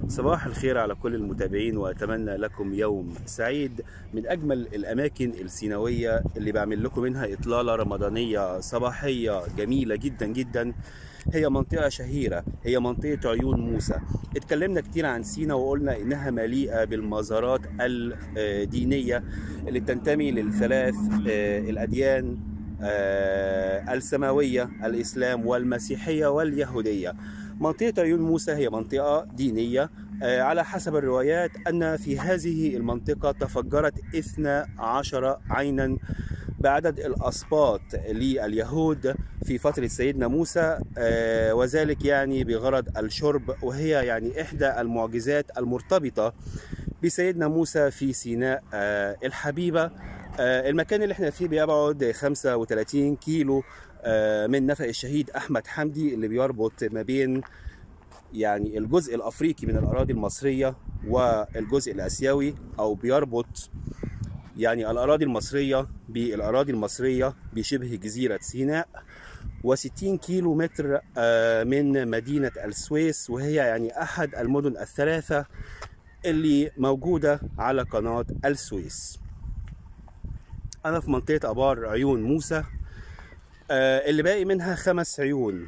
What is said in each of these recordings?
صباح الخير على كل المتابعين واتمنى لكم يوم سعيد من اجمل الاماكن السيناويه اللي بعمل لكم منها اطلاله رمضانيه صباحيه جميله جدا جدا هي منطقه شهيره هي منطقه عيون موسى اتكلمنا كتير عن سينا وقلنا انها مليئه بالمزارات الدينيه اللي بتنتمي للثلاث الاديان السماويه الاسلام والمسيحيه واليهوديه منطقة عيون موسى هي منطقة دينية على حسب الروايات أن في هذه المنطقة تفجرت 12 عينا بعدد الأسباط لليهود في فترة سيدنا موسى وذلك يعني بغرض الشرب وهي يعني إحدى المعجزات المرتبطة بسيدنا موسى في سيناء الحبيبة المكان اللي احنا فيه بيبعد 35 كيلو من نفق الشهيد احمد حمدي اللي بيربط ما بين يعني الجزء الافريقي من الاراضي المصريه والجزء الاسيوي او بيربط يعني الاراضي المصريه بالاراضي المصريه بشبه جزيره سيناء و60 كيلو متر من مدينه السويس وهي يعني احد المدن الثلاثه اللي موجوده على قناه السويس انا في منطقه ابار عيون موسى اللي باقي منها خمس عيون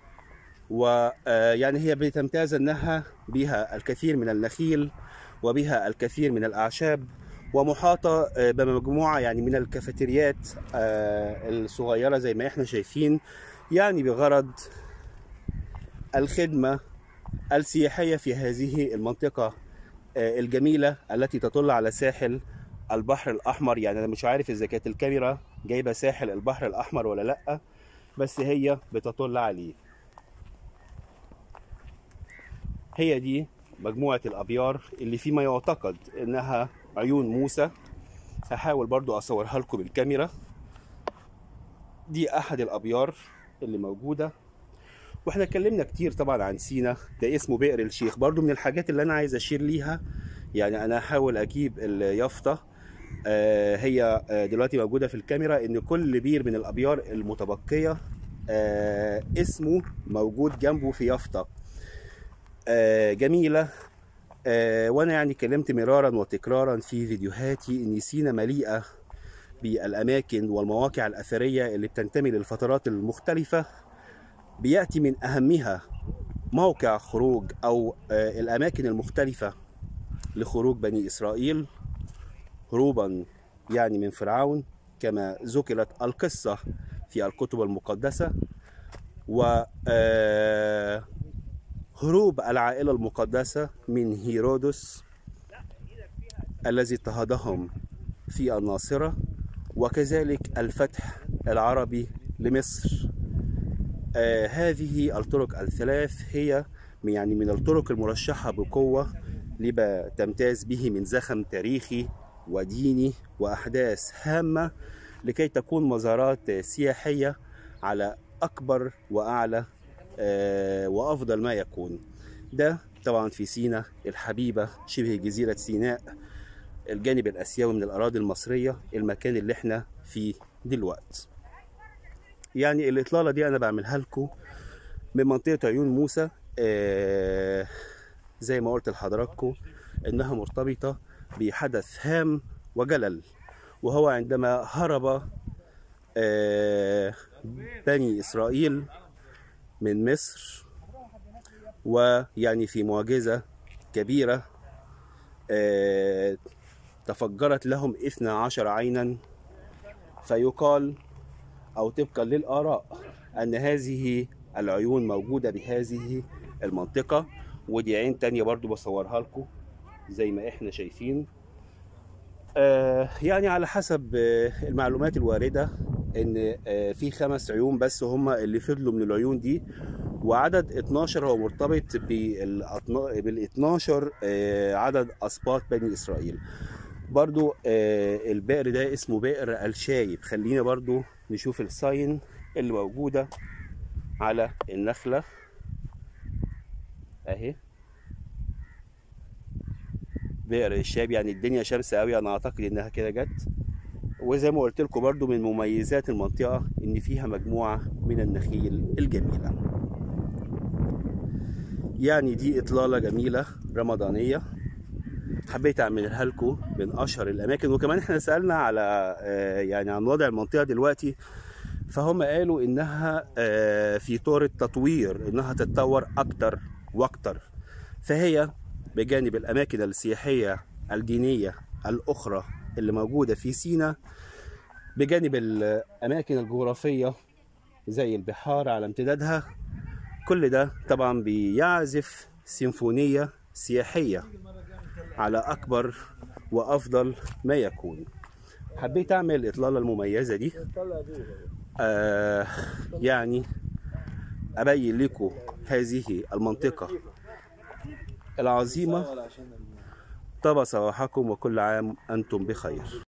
ويعني هي بتمتاز انها بها الكثير من النخيل وبها الكثير من الاعشاب ومحاطه بمجموعه يعني من الكافيتريات الصغيره زي ما احنا شايفين يعني بغرض الخدمه السياحيه في هذه المنطقه الجميله التي تطل على ساحل البحر الاحمر يعني انا مش عارف اذا كانت الكاميرا جايبه ساحل البحر الاحمر ولا لا بس هي بتطل عليه هي دي مجموعه الابيار اللي فيما يعتقد انها عيون موسى هحاول برضو اصورها لكم بالكاميرا دي احد الابيار اللي موجوده واحنا اتكلمنا كتير طبعا عن سينا ده اسمه بئر الشيخ برضو من الحاجات اللي انا عايز اشير ليها يعني انا هحاول اجيب اليافطه آه هي آه دلوقتي موجوده في الكاميرا ان كل بير من الابيار المتبقيه آه اسمه موجود جنبه في يافطه جميله وانا يعني اتكلمت مرارا وتكرارا في فيديوهاتي ان سينا مليئه بالاماكن والمواقع الاثريه اللي بتنتمي للفترات المختلفه بياتي من اهمها موقع خروج او الاماكن المختلفه لخروج بني اسرائيل هروبا يعني من فرعون كما ذكرت القصة في الكتب المقدسة و هروب العائلة المقدسة من هيرودس الذي اضطهدهم في الناصرة وكذلك الفتح العربي لمصر آه هذه الطرق الثلاث هي يعني من الطرق المرشحة بقوة لما تمتاز به من زخم تاريخي وديني واحداث هامه لكي تكون مزارات سياحيه على اكبر واعلى وافضل ما يكون ده طبعا في سينا الحبيبه شبه جزيره سيناء الجانب الاسيوي من الاراضي المصريه المكان اللي احنا فيه دلوقتي يعني الاطلاله دي انا بعملها لكم من منطقه عيون موسى زي ما قلت لحضراتكم انها مرتبطه بحدث هام وجلل وهو عندما هرب بني إسرائيل من مصر ويعني في معجزة كبيرة تفجرت لهم إثنى عشر عينا فيقال أو طبقا للآراء أن هذه العيون موجودة بهذه المنطقة ودي عين تانية برضو بصورها لكم زي ما احنا شايفين آه يعني على حسب آه المعلومات الواردة ان آه في خمس عيون بس هم اللي فضلوا من العيون دي وعدد 12 هو مرتبط بال 12 عدد اسباط بني اسرائيل برضو البئر ده اسمه بئر الشايب خلينا برضو نشوف الساين اللي موجودة على النخلة اهي بئر الشاب يعني الدنيا شمس قوي انا اعتقد انها كده جت وزي ما قلت لكم برضو من مميزات المنطقة ان فيها مجموعة من النخيل الجميلة يعني دي إطلالة جميلة رمضانية حبيت أعملها لكم من أشهر الأماكن وكمان إحنا سألنا على آه، يعني عن وضع المنطقة دلوقتي فهم قالوا إنها آه، في طور التطوير إنها تتطور أكتر وأكتر فهي بجانب الأماكن السياحية الدينية الأخرى اللي موجودة في سينا بجانب الأماكن الجغرافية زي البحار على امتدادها كل ده طبعا بيعزف سيمفونية سياحية على أكبر وأفضل ما يكون حبيت أعمل الإطلالة المميزة دي آه يعني أبين لكم هذه المنطقة العظيمة طاب صباحكم وكل عام أنتم بخير